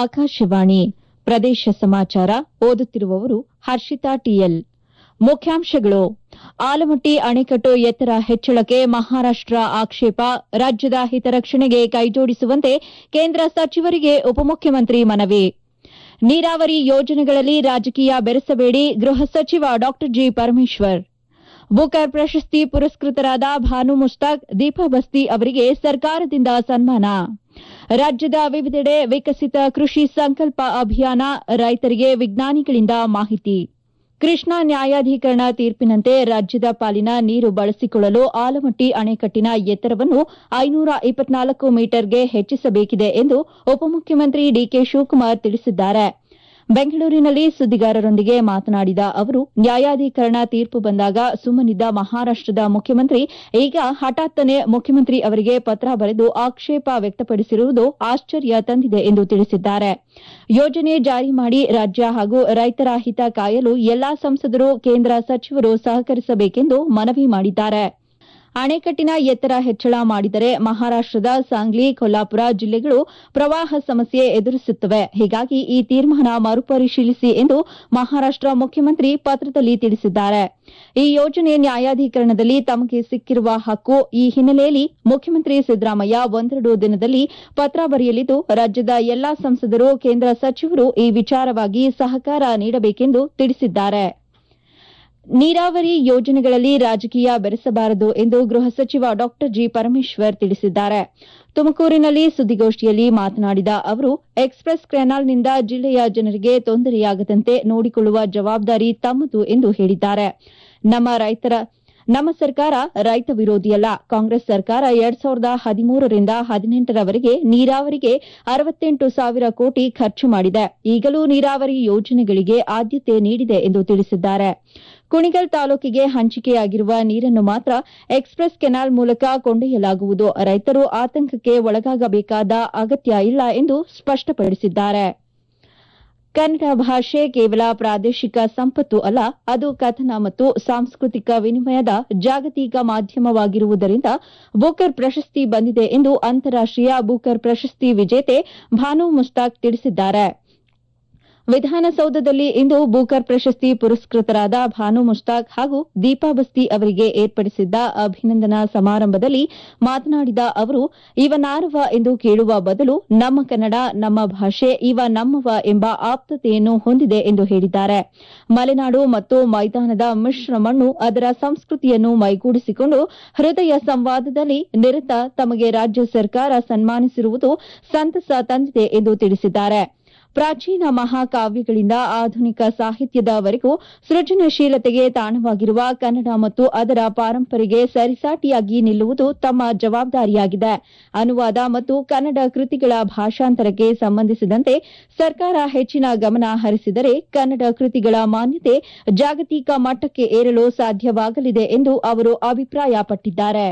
ಆಕಾಶವಾಣಿ ಪ್ರದೇಶ ಸಮಾಚಾರ ಓದುತ್ತಿರುವವರು ಹರ್ಷಿತಾ ಟಿಎಲ್ ಮುಖ್ಯಾಂಶಗಳು ಆಲಮಟ್ಟಿ ಅಣೆಕಟ್ಟು ಎತ್ತರ ಹೆಚ್ಚಳಕ್ಕೆ ಮಹಾರಾಷ್ಟ ಆಕ್ಷೇಪ ರಾಜ್ಯದ ಹಿತರಕ್ಷಣೆಗೆ ಕೈಜೋಡಿಸುವಂತೆ ಕೇಂದ್ರ ಸಚಿವರಿಗೆ ಉಪಮುಖ್ಯಮಂತ್ರಿ ಮನವಿ ನೀರಾವರಿ ಯೋಜನೆಗಳಲ್ಲಿ ರಾಜಕೀಯ ಬೆರೆಸಬೇಡಿ ಗೃಹ ಸಚಿವ ಡಾ ಜಿ ಪರಮೇಶ್ವರ್ ಬುಕರ್ ಪ್ರಶಸ್ತಿ ಪುರಸ್ಕೃತರಾದ ಭಾನು ಮುಸ್ತಾಕ್ ದೀಪಾ ಬಸ್ತಿ ಅವರಿಗೆ ಸರ್ಕಾರದಿಂದ ಸನ್ಮಾನ ರಾಜ್ಯದ ವಿವಿಧೆಡೆ ವಿಕಸಿತ ಕೃಷಿ ಸಂಕಲ್ಪ ಅಭಿಯಾನ ರೈತರಿಗೆ ವಿಜ್ಞಾನಿಗಳಿಂದ ಮಾಹಿತಿ ಕೃಷ್ಣಾ ನ್ಯಾಯಾಧೀಕರಣ ತೀರ್ಪಿನಂತೆ ರಾಜ್ಯದ ಪಾಲಿನ ನೀರು ಬಳಸಿಕೊಳ್ಳಲು ಆಲಮಟ್ಟಿ ಅಣೆಕಟ್ಟಿನ ಎತ್ತರವನ್ನು ಐನೂರ ಇಪ್ಪತ್ನಾಲ್ಕು ಮೀಟರ್ಗೆ ಹೆಚ್ಚಿಸಬೇಕಿದೆ ಎಂದು ಉಪಮುಖ್ಯಮಂತ್ರಿ ಡಿಕೆ ಶಿವಕುಮಾರ್ ತಿಳಿಸಿದ್ದಾರೆ ಬೆಂಗಳೂರಿನಲ್ಲಿ ಸುದ್ದಿಗಾರರೊಂದಿಗೆ ಮಾತನಾಡಿದ ಅವರು ನ್ಯಾಯಾಧೀಕರಣ ತೀರ್ಪು ಬಂದಾಗ ಸುಮ್ಮನಿದ್ದ ಮಹಾರಾಷ್ಟದ ಮುಖ್ಯಮಂತ್ರಿ ಈಗ ಹಠಾತ್ತನೆ ಮುಖ್ಯಮಂತ್ರಿ ಅವರಿಗೆ ಪತ್ರ ಬರೆದು ಆಕ್ಷೇಪ ವ್ಯಕ್ತಪಡಿಸಿರುವುದು ಆಶ್ಚರ್ಯ ತಂದಿದೆ ಎಂದು ತಿಳಿಸಿದ್ದಾರೆ ಯೋಜನೆ ಜಾರಿ ಮಾಡಿ ರಾಜ್ಯ ಹಾಗೂ ರೈತರ ಹಿತ ಕಾಯಲು ಎಲ್ಲಾ ಸಂಸದರು ಕೇಂದ್ರ ಸಚಿವರು ಸಹಕರಿಸಬೇಕೆಂದು ಮನವಿ ಮಾಡಿದ್ದಾರೆ ಅಣೆಕಟ್ಟಿನ ಎತ್ತರ ಹೆಚ್ಚಳ ಮಾಡಿದರೆ ಮಹಾರಾಷ್ಟದ ಸಾಂಗ್ಲಿ ಕೊಲ್ಲಾಪುರ ಜಿಲ್ಲೆಗಳು ಪ್ರವಾಹ ಸಮಸ್ಯೆ ಎದುರಿಸುತ್ತವೆ ಹೀಗಾಗಿ ಈ ತೀರ್ಮಾನ ಮರುಪರಿಶೀಲಿಸಿ ಎಂದು ಮಹಾರಾಷ್ಟ ಮುಖ್ಯಮಂತ್ರಿ ಪತ್ರದಲ್ಲಿ ತಿಳಿಸಿದ್ದಾರೆ ಈ ಯೋಜನೆ ನ್ಯಾಯಾಧೀಕರಣದಲ್ಲಿ ತಮಗೆ ಸಿಕ್ಕಿರುವ ಹಕ್ಕು ಈ ಹಿನ್ನೆಲೆಯಲ್ಲಿ ಮುಖ್ಯಮಂತ್ರಿ ಸಿದ್ದರಾಮಯ್ಯ ಒಂದೆರಡು ದಿನದಲ್ಲಿ ಪತ್ರ ಬರೆಯಲಿದ್ದು ರಾಜ್ಯದ ಎಲ್ಲಾ ಸಂಸದರು ಕೇಂದ್ರ ಸಚಿವರು ಈ ವಿಚಾರವಾಗಿ ಸಹಕಾರ ನೀಡಬೇಕೆಂದು ತಿಳಿಸಿದ್ದಾರೆ ನೀರಾವರಿ ಯೋಜನೆಗಳಲ್ಲಿ ರಾಜಕೀಯ ಬೆರೆಸಬಾರದು ಎಂದು ಗೃಹ ಸಚಿವ ಡಾ ಜಿ ಪರಮೇಶ್ವರ್ ತಿಳಿಸಿದ್ದಾರೆ ತುಮಕೂರಿನಲ್ಲಿ ಸುದ್ದಿಗೋಷ್ಠಿಯಲ್ಲಿ ಮಾತನಾಡಿದ ಅವರು ಎಕ್ಸ್ಪ್ರೆಸ್ ಕೆನಾಲ್ನಿಂದ ಜಿಲ್ಲೆಯ ಜನರಿಗೆ ತೊಂದರೆಯಾಗದಂತೆ ನೋಡಿಕೊಳ್ಳುವ ಜವಾಬ್ದಾರಿ ತಮ್ಮದು ಎಂದು ಹೇಳಿದ್ದಾರೆ ನಮ್ಮ ರೈತರ ನಮ್ಮ ಸರ್ಕಾರ ರೈತ ವಿರೋಧಿಯಲ್ಲ ಕಾಂಗ್ರೆಸ್ ಸರ್ಕಾರ ಎರಡ್ ಸಾವಿರದ ಹದಿಮೂರರಿಂದ ಹದಿನೆಂಟರವರೆಗೆ ನೀರಾವರಿಗೆ ಅರವತ್ತೆಂಟು ಸಾವಿರ ಕೋಟಿ ಖರ್ಚು ಮಾಡಿದೆ ಈಗಲೂ ನೀರಾವರಿ ಯೋಜನೆಗಳಿಗೆ ಆದ್ಯತೆ ನೀಡಿದೆ ಎಂದು ತಿಳಿಸಿದ್ದಾರೆ ಕುಣಿಗಲ್ ತಾಲೂಕಿಗೆ ಹಂಚಿಕೆಯಾಗಿರುವ ನೀರನ್ನು ಮಾತ್ರ ಎಕ್ಸ್ಪ್ರೆಸ್ ಕೆನಾಲ್ ಮೂಲಕ ಕೊಂಡೊಯ್ಯಲಾಗುವುದು ರೈತರು ಆತಂಕಕ್ಕೆ ಒಳಗಾಗಬೇಕಾದ ಅಗತ್ಯ ಇಲ್ಲ ಎಂದು ಸ್ಪಷ್ಟಪಡಿಸಿದ್ದಾರೆ ಕನ್ನಡ ಭಾಷೆ ಕೇವಲ ಪ್ರಾದೇಶಿಕ ಸಂಪತ್ತು ಅಲ್ಲ ಅದು ಕಥನ ಮತ್ತು ಸಾಂಸ್ಕೃತಿಕ ವಿನಿಮಯದ ಜಾಗತಿಕ ಮಾಧ್ಯಮವಾಗಿರುವುದರಿಂದ ಬೂಕರ್ ಪ್ರಶಸ್ತಿ ಬಂದಿದೆ ಎಂದು ಅಂತಾರಾಷ್ಟೀಯ ಬೂಕರ್ ಪ್ರಶಸ್ತಿ ವಿಜೇತೆ ಭಾನು ಮುಸ್ತಾಕ್ ತಿಳಿಸಿದ್ದಾರೆ ವಿಧಾನಸೌಧದಲ್ಲಿ ಇಂದು ಬೂಕರ್ ಪ್ರಶಸ್ತಿ ಪುರಸ್ಕೃತರಾದ ಭಾನು ಮುಸ್ತಾಕ್ ಹಾಗೂ ದೀಪಾ ಬಸ್ತಿ ಅವರಿಗೆ ಏರ್ಪಡಿಸಿದ್ದ ಅಭಿನಂದನಾ ಸಮಾರಂಭದಲ್ಲಿ ಮಾತನಾಡಿದ ಅವರು ಇವ ನಾರವ ಎಂದು ಕೇಳುವ ಬದಲು ನಮ್ಮ ಕನ್ನಡ ನಮ್ಮ ಭಾಷೆ ಇವ ನಮ್ಮವ ಎಂಬ ಆಪ್ತತೆಯನ್ನು ಹೊಂದಿದೆ ಎಂದು ಹೇಳಿದ್ದಾರೆ ಮಲೆನಾಡು ಮತ್ತು ಮೈದಾನದ ಮಿಶ್ರ ಮಣ್ಣು ಅದರ ಸಂಸ್ಕೃತಿಯನ್ನು ಮೈಗೂಡಿಸಿಕೊಂಡು ಹೃದಯ ಸಂವಾದದಲ್ಲಿ ನಿರತ ತಮಗೆ ರಾಜ್ಯ ಸರ್ಕಾರ ಸನ್ಮಾನಿಸಿರುವುದು ಸಂತಸ ತಂದಿದೆ ಎಂದು ತಿಳಿಸಿದ್ದಾರೆ ಪ್ರಾಚೀನ ಮಹಾಕಾವ್ಯಗಳಿಂದ ಆಧುನಿಕ ಸಾಹಿತ್ಯದವರೆಗೂ ಸೃಜನಶೀಲತೆಗೆ ತಾಣವಾಗಿರುವ ಕನ್ನಡ ಮತ್ತು ಅದರ ಪಾರಂಪರೆಗೆ ಸರಿಸಾಟಿಯಾಗಿ ನಿಲ್ಲುವುದು ತಮ್ಮ ಜವಾಬ್ದಾರಿಯಾಗಿದೆ ಅನುವಾದ ಮತ್ತು ಕನ್ನಡ ಕೃತಿಗಳ ಭಾಷಾಂತರಕ್ಕೆ ಸಂಬಂಧಿಸಿದಂತೆ ಸರ್ಕಾರ ಹೆಚ್ಚಿನ ಗಮನ ಹರಿಸಿದರೆ ಕನ್ನಡ ಕೃತಿಗಳ ಮಾನ್ಯತೆ ಜಾಗತಿಕ ಮಟ್ಟಕ್ಕೆ ಏರಲು ಸಾಧ್ಯವಾಗಲಿದೆ ಎಂದು ಅವರು ಅಭಿಪ್ರಾಯಪಟ್ಟಿದ್ದಾರೆ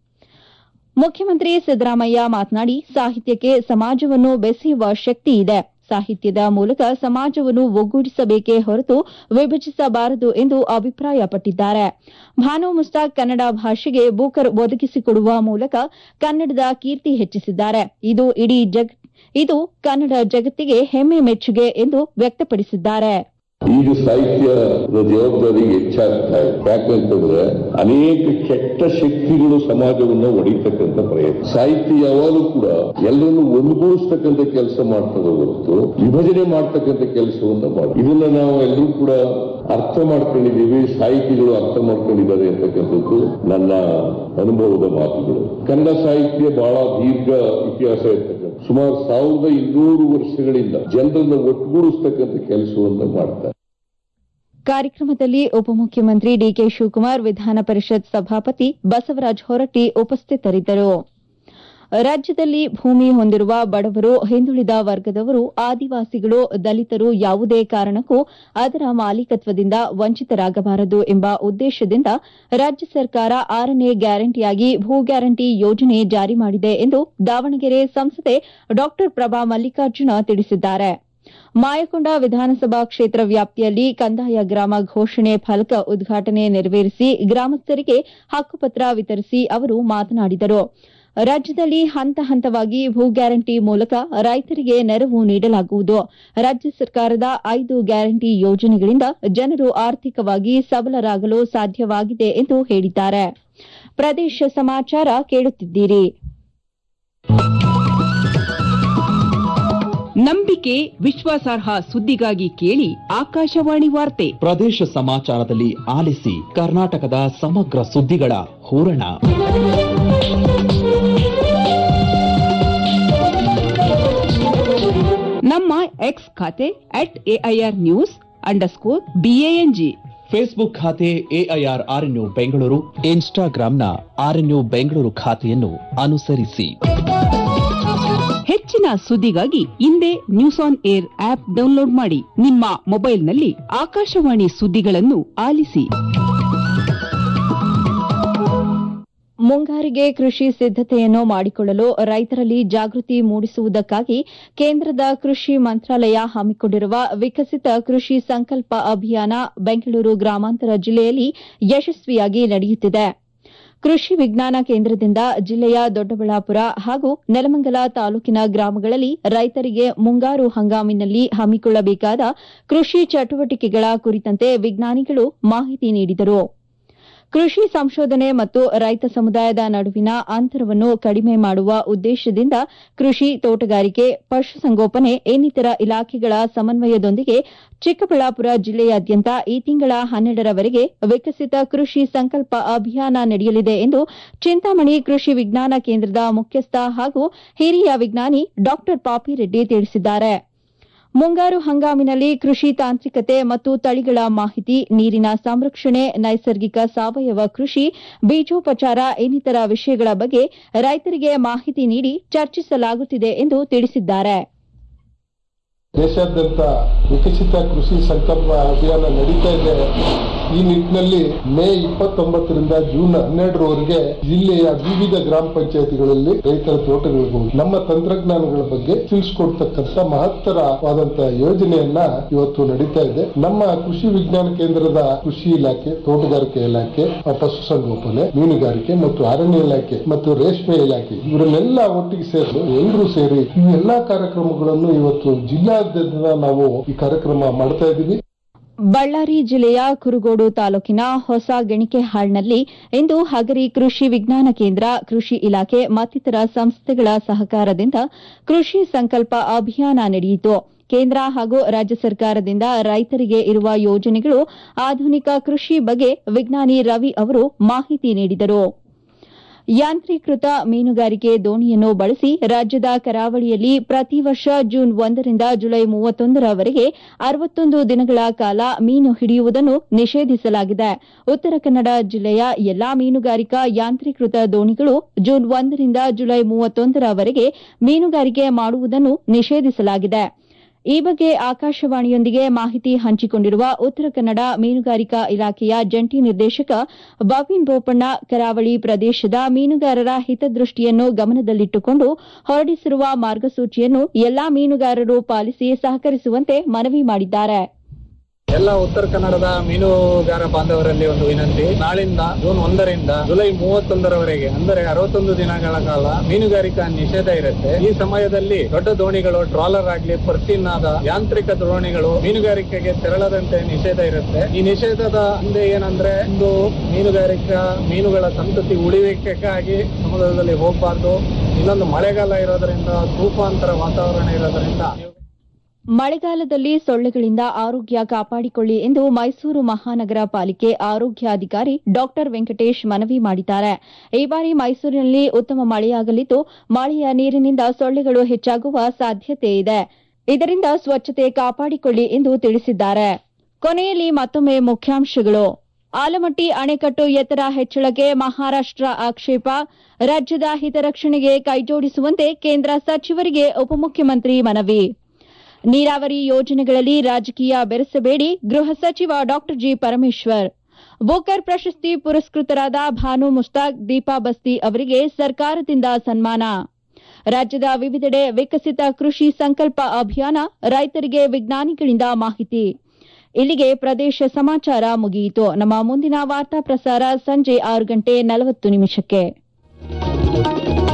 ಮುಖ್ಯಮಂತ್ರಿ ಸಿದ್ದರಾಮಯ್ಯ ಮಾತನಾಡಿ ಸಾಹಿತ್ಯಕ್ಕೆ ಸಮಾಜವನ್ನು ಬೆಸೆಯುವ ಶಕ್ತಿ ಇದೆ ಸಾಹಿತ್ಯದ ಮೂಲಕ ಸಮಾಜವನ್ನು ಒಗ್ಗೂಡಿಸಬೇಕೇ ಹೊರತು ವಿಭಜಿಸಬಾರದು ಎಂದು ಅಭಿಪ್ರಾಯಪಟ್ಟಿದ್ದಾರೆ ಭಾನು ಮುಸ್ತಾಕ್ ಕನ್ನಡ ಭಾಷೆಗೆ ಬೂಕರ್ ಒದಗಿಸಿಕೊಡುವ ಮೂಲಕ ಕನ್ನಡದ ಕೀರ್ತಿ ಹೆಚ್ಚಿಸಿದ್ದಾರೆ ಇದು ಇಡೀ ಜಗ್ ಇದು ಕನ್ನಡ ಜಗತ್ತಿಗೆ ಹೆಮ್ಮೆ ಮೆಚ್ಚುಗೆ ಎಂದು ವ್ಯಕ್ತಪಡಿಸಿದ್ದಾರೆ ಈಗ ಸಾಹಿತ್ಯದ ಜವಾಬ್ದಾರಿ ಹೆಚ್ಚಾಗ್ತಾ ಇದೆ ಯಾಕಂತಂದ್ರೆ ಅನೇಕ ಕೆಟ್ಟ ಶಕ್ತಿಗಳು ಸಮಾಜವನ್ನು ಒಡಿತಕ್ಕಂತ ಪ್ರಯತ್ನ ಸಾಹಿತ್ಯ ಯಾವಾಗಲೂ ಕೂಡ ಎಲ್ಲರನ್ನು ಒಂದುಗೂಡಿಸ್ತಕ್ಕಂಥ ಕೆಲಸ ಮಾಡ್ತದೆ ಹೊರತು ವಿಭಜನೆ ಮಾಡ್ತಕ್ಕಂಥ ಕೆಲಸವನ್ನ ಮಾಡಿ ಇದನ್ನ ನಾವು ಎಲ್ಲರೂ ಕೂಡ ಅರ್ಥ ಮಾಡ್ಕೊಂಡಿದ್ದೀವಿ ಸಾಹಿತಿಗಳು ಅರ್ಥ ಮಾಡ್ಕೊಂಡಿದ್ದಾರೆ ಅಂತಕ್ಕಂಥದ್ದು ನನ್ನ ಅನುಭವದ ಮಾತುಗಳು ಕನ್ನಡ ಸಾಹಿತ್ಯ ಬಹಳ ದೀರ್ಘ ಇತಿಹಾಸ ಇರ್ತಕ್ಕಂಥ ಸುಮಾರು ಸಾವಿರದ ಇನ್ನೂರು ವರ್ಷಗಳಿಂದ ಜನರನ್ನ ಒಟ್ಟುಗೂಡಿಸ್ತಕ್ಕಂಥ ಕೆಲಸವನ್ನ ಮಾಡ್ತಾರೆ ಕಾರ್ಯಕ್ರಮದಲ್ಲಿ ಉಪಮುಖ್ಯಮಂತ್ರಿ ಡಿಕೆ ಶಿವಕುಮಾರ್ ವಿಧಾನ ಪರಿಷತ್ ಸಭಾಪತಿ ಬಸವರಾಜ ಹೊರಟ್ಟಿ ಉಪಸ್ಥಿತರಿದ್ದರು ರಾಜ್ಯದಲ್ಲಿ ಭೂಮಿ ಹೊಂದಿರುವ ಬಡವರು ಹಿಂದುಳಿದ ವರ್ಗದವರು ಆದಿವಾಸಿಗಳು ದಲಿತರು ಯಾವುದೇ ಕಾರಣಕ್ಕೂ ಅದರ ಮಾಲೀಕತ್ವದಿಂದ ವಂಚಿತರಾಗಬಾರದು ಎಂಬ ಉದ್ದೇಶದಿಂದ ರಾಜ್ಯ ಸರ್ಕಾರ ಆರನೇ ಗ್ಯಾರಂಟಿಯಾಗಿ ಭೂ ಗ್ಯಾರಂಟಿ ಯೋಜನೆ ಜಾರಿ ಮಾಡಿದೆ ಎಂದು ದಾವಣಗೆರೆ ಸಂಸದೆ ಡಾ ಪ್ರಭಾ ಮಲ್ಲಿಕಾರ್ಜುನ ತಿಳಿಸಿದ್ದಾರೆ ಮಾಯಕೊಂಡ ವಿಧಾನಸಭಾ ಕ್ಷೇತ್ರ ವ್ಯಾಪ್ತಿಯಲ್ಲಿ ಕಂದಾಯ ಗ್ರಾಮ ಘೋಷಣೆ ಫಲಕ ಉದ್ಘಾಟನೆ ನೆರವೇರಿಸಿ ಗ್ರಾಮಸ್ಥರಿಗೆ ಹಕ್ಕುಪತ್ರ ವಿತರಿಸಿ ಅವರು ಮಾತನಾಡಿದರು ರಾಜ್ಯದಲ್ಲಿ ಹಂತ ಹಂತವಾಗಿ ಭೂ ಗ್ಯಾರಂಟಿ ಮೂಲಕ ರೈತರಿಗೆ ನೆರವು ನೀಡಲಾಗುವುದು ರಾಜ್ಯ ಸರ್ಕಾರದ ಐದು ಗ್ಯಾರಂಟಿ ಯೋಜನೆಗಳಿಂದ ಜನರು ಆರ್ಥಿಕವಾಗಿ ಸಬಲರಾಗಲು ಸಾಧ್ಯವಾಗಿದೆ ಎಂದು ಹೇಳಿದ್ದಾರೆ ಪ್ರದೇಶ ಸಮಾಚಾರ ಕೇಳುತ್ತಿದ್ದೀರಿ ನಂಬಿಕೆ ವಿಶ್ವಾಸಾರ್ಹ ಸುದ್ದಿಗಾಗಿ ಕೇಳಿ ಆಕಾಶವಾಣಿ ವಾರ್ತೆ ಪ್ರದೇಶ ಸಮಾಚಾರದಲ್ಲಿ ಆಲಿಸಿ ಕರ್ನಾಟಕದ ಸಮಗ್ರ ಸುದ್ದಿಗಳ ಹೂರಣ ನಮ್ಮ ಎಕ್ಸ್ ಖಾತೆ at AIR news underscore B A N G Facebook ಖಾತೆ ಎಐಆರ್ ಆರ್ಎನ್ಯು ಬೆಂಗಳೂರು ಇನ್ಸ್ಟಾಗ್ರಾಂನ ಆರ್ಎನ್ಯು ಬೆಂಗಳೂರು ಖಾತೆಯನ್ನು ಅನುಸರಿಸಿ ಹೆಚ್ಚಿನ ಸುದ್ದಿಗಾಗಿ ಹಿಂದೆ news on air app download ಮಾಡಿ ನಿಮ್ಮ ಮೊಬೈಲ್ನಲ್ಲಿ ಆಕಾಶವಾಣಿ ಸುದ್ದಿಗಳನ್ನು ಆಲಿಸಿ ಮುಂಗಾರಿಗೆ ಕೃಷಿ ಸಿದ್ದತೆಯನ್ನು ಮಾಡಿಕೊಳ್ಳಲು ರೈತರಲ್ಲಿ ಜಾಗೃತಿ ಮೂಡಿಸುವುದಕ್ಕಾಗಿ ಕೇಂದ್ರದ ಕೃಷಿ ಮಂತ್ರಾಲಯ ಹಮ್ಮಿಕೊಂಡಿರುವ ವಿಕಸಿತ ಕೃಷಿ ಸಂಕಲ್ಪ ಅಭಿಯಾನ ಬೆಂಗಳೂರು ಗ್ರಾಮಾಂತರ ಜಿಲ್ಲೆಯಲ್ಲಿ ಯಶಸ್ವಿಯಾಗಿ ನಡೆಯುತ್ತಿದೆ ಕೃಷಿ ವಿಜ್ಞಾನ ಕೇಂದ್ರದಿಂದ ಜಿಲ್ಲೆಯ ದೊಡ್ಡಬಳ್ಳಾಪುರ ಹಾಗೂ ನೆಲಮಂಗಲ ತಾಲೂಕಿನ ಗ್ರಾಮಗಳಲ್ಲಿ ರೈತರಿಗೆ ಮುಂಗಾರು ಹಂಗಾಮಿನಲ್ಲಿ ಹಮ್ಮಿಕೊಳ್ಳಬೇಕಾದ ಕೃಷಿ ಚಟುವಟಿಕೆಗಳ ಕುರಿತಂತೆ ವಿಜ್ಞಾನಿಗಳು ಮಾಹಿತಿ ನೀಡಿದರು ಕೃಷಿ ಸಂಶೋಧನೆ ಮತ್ತು ರೈತ ಸಮುದಾಯದ ನಡುವಿನ ಅಂತರವನ್ನು ಕಡಿಮೆ ಮಾಡುವ ಉದ್ದೇಶದಿಂದ ಕೃಷಿ ತೋಟಗಾರಿಕೆ ಪಶುಸಂಗೋಪನೆ ಇನ್ನಿತರ ಇಲಾಖೆಗಳ ಸಮನ್ವಯದೊಂದಿಗೆ ಚಿಕ್ಕಬಳ್ಳಾಪುರ ಜಿಲ್ಲೆಯಾದ್ಯಂತ ಈ ತಿಂಗಳ ಹನ್ನೆರಡರವರೆಗೆ ವಿಕಸಿತ ಕೃಷಿ ಸಂಕಲ್ಪ ಅಭಿಯಾನ ನಡೆಯಲಿದೆ ಎಂದು ಚಿಂತಾಮಣಿ ಕೃಷಿ ವಿಜ್ಞಾನ ಕೇಂದ್ರದ ಮುಖ್ಯಸ್ಥ ಹಾಗೂ ಹಿರಿಯ ವಿಜ್ಞಾನಿ ಡಾ ಪಾಪಿರೆಡ್ಡಿ ತಿಳಿಸಿದ್ದಾರೆ ಮುಂಗಾರು ಹಂಗಾಮಿನಲ್ಲಿ ಕೃಷಿ ತಾಂತ್ರಿಕತೆ ಮತ್ತು ತಳಿಗಳ ಮಾಹಿತಿ ನೀರಿನ ಸಂರಕ್ಷಣೆ ನೈಸರ್ಗಿಕ ಸಾವಯವ ಕೃಷಿ ಬೀಜೋಪಚಾರ ಇನ್ನಿತರ ವಿಷಯಗಳ ಬಗ್ಗೆ ರೈತರಿಗೆ ಮಾಹಿತಿ ನೀಡಿ ಚರ್ಚಿಸಲಾಗುತ್ತಿದೆ ಎಂದು ತಿಳಿಸಿದ್ದಾರೆ ದೇಶಾದ್ಯಂತ ವಿಕಸಿತ ಕೃಷಿ ಸಂಕಲ್ಪ ಅಭಿಯಾನ ನಡೀತಾ ಇದೆ ಈ ನಿಟ್ಟಿನಲ್ಲಿ ಮೇ ಇಪ್ಪತ್ತೊಂಬತ್ತರಿಂದ ಜೂನ್ ಹನ್ನೆರಡರವರೆಗೆ ಜಿಲ್ಲೆಯ ವಿವಿಧ ಗ್ರಾಮ ಪಂಚಾಯತಿಗಳಲ್ಲಿ ರೈತರ ತೋಟಗಳಿಗೂ ನಮ್ಮ ತಂತ್ರಜ್ಞಾನಗಳ ಬಗ್ಗೆ ತಿಳಿಸ್ಕೊಡ್ತಕ್ಕಂಥ ಮಹತ್ತರವಾದಂತಹ ಯೋಜನೆಯನ್ನ ಇವತ್ತು ನಡೀತಾ ಇದೆ ನಮ್ಮ ಕೃಷಿ ವಿಜ್ಞಾನ ಕೇಂದ್ರದ ಕೃಷಿ ಇಲಾಖೆ ತೋಟಗಾರಿಕೆ ಇಲಾಖೆ ಪಶುಸಂಗೋಪನೆ ಮೀನುಗಾರಿಕೆ ಮತ್ತು ಅರಣ್ಯ ಇಲಾಖೆ ಮತ್ತು ರೇಷ್ಮೆ ಇಲಾಖೆ ಇವರನ್ನೆಲ್ಲ ಒಟ್ಟಿಗೆ ಸೇರಿ ಎಲ್ಲರೂ ಸೇರಿ ಈ ಎಲ್ಲಾ ಕಾರ್ಯಕ್ರಮಗಳನ್ನು ಇವತ್ತು ಜಿಲ್ಲಾದ್ಯಂತ ನಾವು ಈ ಕಾರ್ಯಕ್ರಮ ಮಾಡ್ತಾ ಇದ್ದೀವಿ ಬಳ್ಳಾರಿ ಜಿಲ್ಲೆಯ ಕುರುಗೋಡು ತಾಲೂಕಿನ ಹೊಸ ಗೆಣಿಕೆಹಾಳ್ನಲ್ಲಿ ಇಂದು ಹಗರಿ ಕೃಷಿ ವಿಜ್ಞಾನ ಕೇಂದ್ರ ಕೃಷಿ ಇಲಾಖೆ ಮತ್ತಿತರ ಸಂಸ್ಥೆಗಳ ಸಹಕಾರದಿಂದ ಕೃಷಿ ಸಂಕಲ್ಪ ಅಭಿಯಾನ ನಡೆಯಿತು ಕೇಂದ್ರ ಹಾಗೂ ರಾಜ್ಯ ಸರ್ಕಾರದಿಂದ ರೈತರಿಗೆ ಇರುವ ಯೋಜನೆಗಳು ಆಧುನಿಕ ಕೃಷಿ ಬಗ್ಗೆ ವಿಜ್ಞಾನಿ ರವಿ ಅವರು ಮಾಹಿತಿ ನೀಡಿದರು ಯಾಂತ್ರೀಕೃತ ಮೀನುಗಾರಿಕೆ ದೋಣಿಯನ್ನು ಬಳಸಿ ರಾಜ್ಯದ ಕರಾವಳಿಯಲ್ಲಿ ಪ್ರತಿ ವರ್ಷ ಜೂನ್ ಒಂದರಿಂದ ಜುಲೈ ಮೂವತ್ತೊಂದರವರೆಗೆ ಅರವತ್ತೊಂದು ದಿನಗಳ ಕಾಲ ಮೀನು ಹಿಡಿಯುವುದನ್ನು ನಿಷೇಧಿಸಲಾಗಿದೆ ಉತ್ತರ ಕನ್ನಡ ಜಿಲ್ಲೆಯ ಎಲ್ಲಾ ಮೀನುಗಾರಿಕಾ ಯಾಂತ್ರೀಕೃತ ದೋಣಿಗಳು ಜೂನ್ ಒಂದರಿಂದ ಜುಲೈ ಮೂವತ್ತೊಂದರವರೆಗೆ ಮೀನುಗಾರಿಕೆ ಮಾಡುವುದನ್ನು ನಿಷೇಧಿಸಲಾಗಿದೆ ಈ ಬಗ್ಗೆ ಆಕಾಶವಾಣಿಯೊಂದಿಗೆ ಮಾಹಿತಿ ಹಂಚಿಕೊಂಡಿರುವ ಉತ್ತರ ಕನ್ನಡ ಮೀನುಗಾರಿಕಾ ಇಲಾಖೆಯ ಜಂಟಿ ನಿರ್ದೇಶಕ ಬವಿನ್ ಬೋಪಣ್ಣ ಕರಾವಳಿ ಪ್ರದೇಶದ ಮೀನುಗಾರರ ಹಿತದೃಷ್ಟಿಯನ್ನು ಗಮನದಲ್ಲಿಟ್ಟುಕೊಂಡು ಹೊರಡಿಸಿರುವ ಮಾರ್ಗಸೂಚಿಯನ್ನು ಎಲ್ಲಾ ಮೀನುಗಾರರು ಪಾಲಿಸಿ ಸಹಕರಿಸುವಂತೆ ಮನವಿ ಮಾಡಿದ್ದಾರೆ ಎಲ್ಲ ಉತ್ತರ ಕನ್ನಡದ ಮೀನುಗಾರ ಬಾಂಧವರಲ್ಲಿ ಒಂದು ವಿನಂತಿ ನಾಳಿಂದ ಜೂನ್ ಒಂದರಿಂದ ಜುಲೈ ಮೂವತ್ತೊಂದರವರೆಗೆ ಅಂದರೆ ಅರವತ್ತೊಂದು ದಿನಗಳ ಕಾಲ ಮೀನುಗಾರಿಕಾ ನಿಷೇಧ ಇರುತ್ತೆ ಈ ಸಮಯದಲ್ಲಿ ದೊಡ್ಡ ದೋಣಿಗಳು ಟ್ರಾಲರ್ ಆಗ್ಲಿ ಪರ್ಸಿನಾದ ಯಾಂತ್ರಿಕ ದೋಣಿಗಳು ಮೀನುಗಾರಿಕೆಗೆ ತೆರಳದಂತೆ ನಿಷೇಧ ಇರುತ್ತೆ ಈ ನಿಷೇಧದ ಹಿಂದೆ ಏನಂದ್ರೆ ಒಂದು ಮೀನುಗಾರಿಕಾ ಮೀನುಗಳ ಸಂತತಿ ಉಳಿವಿಕೆಗಾಗಿ ಸಮುದ್ರದಲ್ಲಿ ಹೋಗಬಾರ್ದು ಇನ್ನೊಂದು ಮಳೆಗಾಲ ಇರೋದ್ರಿಂದ ತೂಫಾಂತರ ವಾತಾವರಣ ಇರೋದ್ರಿಂದ ಮಳೆಗಾಲದಲ್ಲಿ ಸೊಳ್ಳೆಗಳಿಂದ ಆರೋಗ್ಯ ಕಾಪಾಡಿಕೊಳ್ಳಿ ಎಂದು ಮೈಸೂರು ಮಹಾನಗರ ಪಾಲಿಕೆ ಆರೋಗ್ಯಾಧಿಕಾರಿ ಡಾ ವೆಂಕಟೇಶ್ ಮನವಿ ಮಾಡಿದ್ದಾರೆ ಈ ಬಾರಿ ಮೈಸೂರಿನಲ್ಲಿ ಉತ್ತಮ ಮಳೆಯಾಗಲಿದ್ದು ಮಳೆಯ ನೀರಿನಿಂದ ಸೊಳ್ಳೆಗಳು ಹೆಚ್ಚಾಗುವ ಸಾಧ್ಯತೆ ಇದೆ ಇದರಿಂದ ಸ್ವಚ್ಛತೆ ಕಾಪಾಡಿಕೊಳ್ಳಿ ಎಂದು ತಿಳಿಸಿದ್ದಾರೆ ಕೊನೆಯಲ್ಲಿ ಮತ್ತೊಮ್ಮೆ ಮುಖ್ಯಾಂಶಗಳು ಆಲಮಟ್ಟಿ ಅಣೆಕಟ್ಟು ಎತ್ತರ ಹೆಚ್ಚಳಕ್ಕೆ ಮಹಾರಾಷ್ಟ್ರ ಆಕ್ಷೇಪ ರಾಜ್ಯದ ಹಿತರಕ್ಷಣೆಗೆ ಕೈಜೋಡಿಸುವಂತೆ ಕೇಂದ್ರ ಸಚಿವರಿಗೆ ಉಪಮುಖ್ಯಮಂತ್ರಿ ಮನವಿ ನೀರಾವರಿ ಯೋಜನೆಗಳಲ್ಲಿ ರಾಜಕೀಯ ಬೆರೆಸಬೇಡಿ ಗೃಹ ಸಚಿವ ಡಾ ಜಿ ಪರಮೇಶ್ವರ್ ಬೂಕರ್ ಪ್ರಶಸ್ತಿ ಪುರಸ್ಕೃತರಾದ ಭಾನು ಮುಸ್ತಾಕ್ ದೀಪಾ ಬಸ್ತಿ ಅವರಿಗೆ ಸರ್ಕಾರದಿಂದ ಸನ್ಮಾನ ರಾಜ್ಯದ ವಿವಿಧೆಡೆ ವಿಕಸಿತ ಕೃಷಿ ಸಂಕಲ್ಪ ಅಭಿಯಾನ ರೈತರಿಗೆ ವಿಜ್ಞಾನಿಗಳಿಂದ ಮಾಹಿತಿ ಇಲ್ಲಿಗೆ ಪ್ರದೇಶ ಸಮಾಚಾರ ಮುಗಿಯಿತು ನಮ್ಮ ಮುಂದಿನ ವಾರ್ತಾ ಪ್ರಸಾರ ಸಂಜೆ ಆರು ಗಂಟೆ ನಲವತ್ತು ನಿಮಿಷಕ್ಕೆ